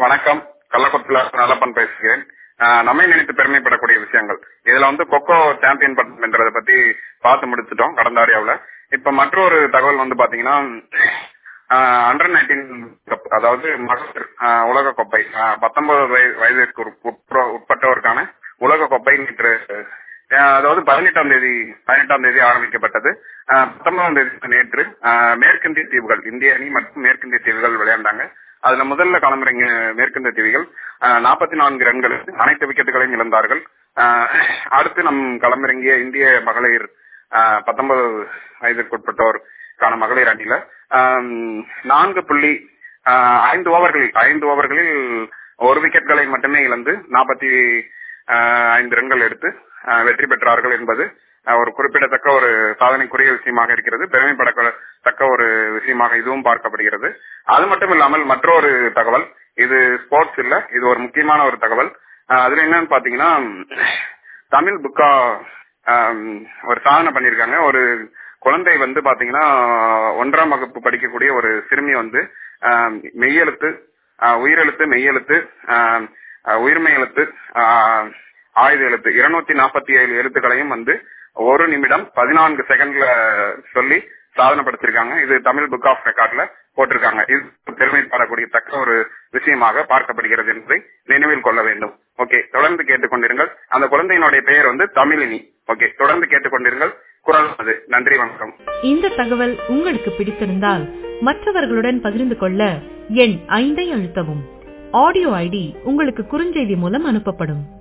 வணக்கம் கள்ளக்குளத்துல நல்லப்பன் பேசுகிறேன் ஆஹ் நம்மை நினைத்து பெருமைப்படக்கூடிய விஷயங்கள் இதுல வந்து கொக்கோ சாம்பியன் பட்டம் என்றதை பத்தி பார்த்து முடிச்சிட்டோம் கடந்த ஆடியோவில் இப்ப மற்றொரு தகவல் வந்து பாத்தீங்கன்னா அண்டர் நைன்டீன் கப் அதாவது மகளிர் ஆஹ் உலக கோப்பை ஆஹ் பத்தொன்பது வய- வயதிற்கு உட்ப- உட்ப- உட்பட்டோருக்கான உலக கோப்பை நேற்று ஆஹ் அதாவது பதினெட்டாம் தேதி பதினெட்டாம் தேதி ஆரம்பிக்கப்பட்டது ஆஹ் பத்தொன்பதாம் தேதி நேற்று ஆஹ் மேற்கிந்திய தீவுகள் இந்திய அணி மற்றும் மேற்கிந்திய தீவுகள் விளையாண்டாங்க அதுல முதல்ல களமிறங்கிய மேற்கிந்திய தீவுகள் நாற்பத்தி நான்கு ரன்களுக்கு அனைத்து விக்கெட்டுகளையும் இழந்தார்கள் ஆஹ் அடுத்து நம் களமிறங்கிய இந்திய மகளிர் ஆஹ் பத்தொன்பது வயதிற்குட்பட்டோருக்கான மகளிர் அணியில ஆஹ் நான்கு புள்ளி ஆஹ் ஐந்து ஓவர்களில் ஐந்து ஓவர்களில் ஒரு விக்கெட்களை மட்டுமே இழந்து நாற்பத்தி ஐந்து ரன்கள் எடுத்து ஆஹ் வெற்றி பெற்றார்கள் என்பது ஆஹ் ஒரு குறிப்பிடத்தக்க ஒரு சாதனைக்குரிய விஷயமாக இருக்கிறது பெருமைப்படத்தக்க ஒரு விஷயமாக இதுவும் பார்க்கப்படுகிறது அது மட்டும் இல்லாமல் மற்றொரு தகவல் இது ஸ்போர்ட்ஸ் இல்ல இது ஒரு முக்கியமான ஒரு தகவல் ஆஹ் அதுல என்னன்னு பாத்தீங்கன்னா தமிழ் புக்கா ஆம், ஒரு சாதனை பண்ணிருக்காங்க ஒரு குழந்தை வந்து பாத்தீங்கன்னா ஒன்றாம் வகுப்பு படிக்கக்கூடிய ஒரு சிறுமி வந்து ஆம், மெய்யெழுத்து ஆஹ், உயிரெழுத்து மெய்யெழுத்து ஆம், ஆஹ், உயிர்மெய் எழுத்து ஆஹ், ஆயுத எழுத்து இருநூத்தி நாற்பத்தி ஏழு எழுத்துக்களையும் வந்து ஒரு நிமிடம் பதினான்கு செகண்ட்ல சொல்லி சாதனை படுத்திருக்காங்க இது தமிழ் புக் ஆஃப் ரெக்கார்ட்ல போட்டிருக்காங்க இது பெருமைப்படக்கூடிய தக்க ஒரு விஷயமாக பார்க்கப்படுகிறது என்பதை நினைவில் கொள்ள வேண்டும் ஓகே தொடர்ந்து கேட்டுக்கொண்டிருங்கள் அந்த குழந்தையினுடைய பெயர் வந்து தமிழினி ஓகே தொடர்ந்து கேட்டுக்கொண்டிருங்கள் குரல் அது நன்றி வணக்கம் இந்த தகவல் உங்களுக்கு பிடித்திருந்தால் மற்றவர்களுடன் பகிர்ந்து கொள்ள எண் ஐந்தை அழுத்தவும் ஆடியோ ஐடி உங்களுக்கு குறுஞ்செய்தி மூலம் அனுப்பப்படும்